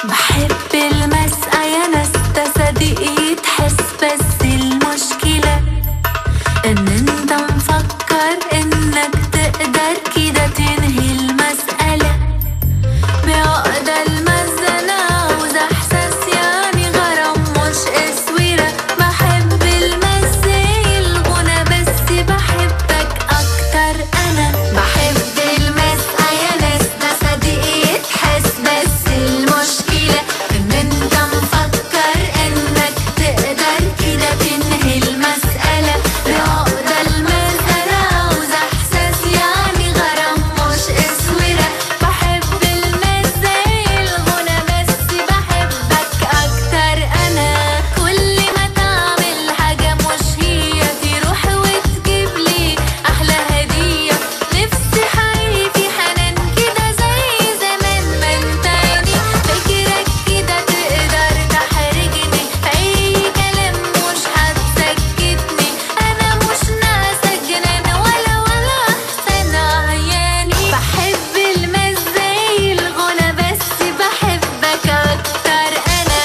بحب المسقى يا ناس ده صديقي تحس بس المشكلة ان انت مفكر انك تقدر كده تنهي المسألة بعقدة المزنة عاوز احساس يعني غرام مش اسورة بحب المزي الغنى بس بحبك اكتر انا بحب المسقى يا ناس ده صديقي تحس بس المشكلة ان انت مفكر انك تقدر كده تنهي المسألة بعقدة المسألة عاوز احساس يعني غرام مش اسورة بحب المزي الغنى بس بحبك اكتر انا كل ما تعمل حاجة مش هي تروح وتجيب لي احلى هدية نفسي حقيقي في حنان كده زي زمان ما انتاني فكرك كده تقدر تحرجني اي كلام مش هتسكتني انا مش ناقصة جنان ولا ولا احسن عياني بحب المزي الغنى بس بحبك اكتر انا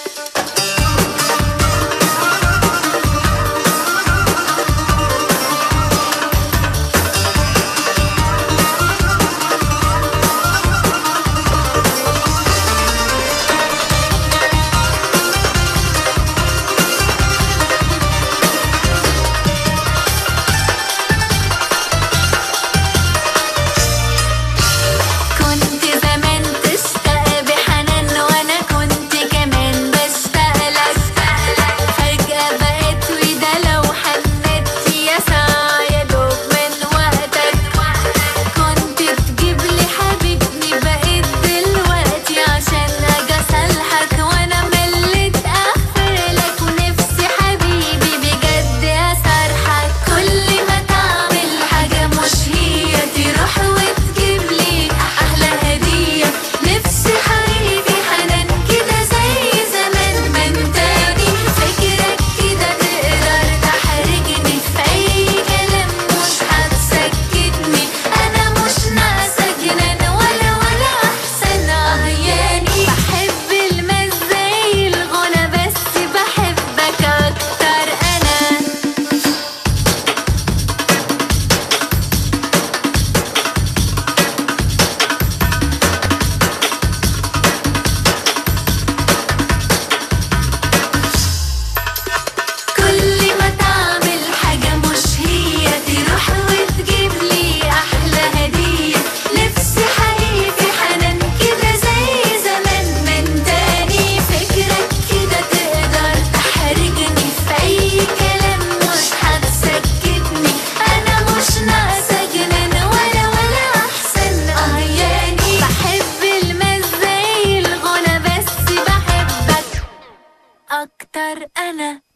كنت زمان تشتاق بحنان وانا كنت كمان بشتاق لك فجأة بقيت وده لو حنت يا ساعة يا دوب من وقتك كنت تجيب لي حبيبني بقيت دلوقتي عشان اجي اصالحك وانا مليت اغفر لك ونفسي حبيبي بجد اصارحك كل ما تعمل حاجة مش هي تروح وتجيب لي احلى هدية نفسي حقيقي في حنان كده زي زمان من تاني فكرك كده تقدر تحرجني في اي كلام مش هتسكتني انا مش ناقصة جنان ولا ولا احسن عياني بحب المزي الغنى بس بحبك اكتر انا كل ما تعمل حاجة مش هي تروح وتجيب لي أحلى هدية نفسي حقيقي في حنان كده زي زمان من تاني فكرك كده تقدر تحرجني في أي كلام مش هتسكتني أنا مش ناقصة جنان ولا ولا أحسن عياني بحب المزي الغنى بس بحبك أكتر أنا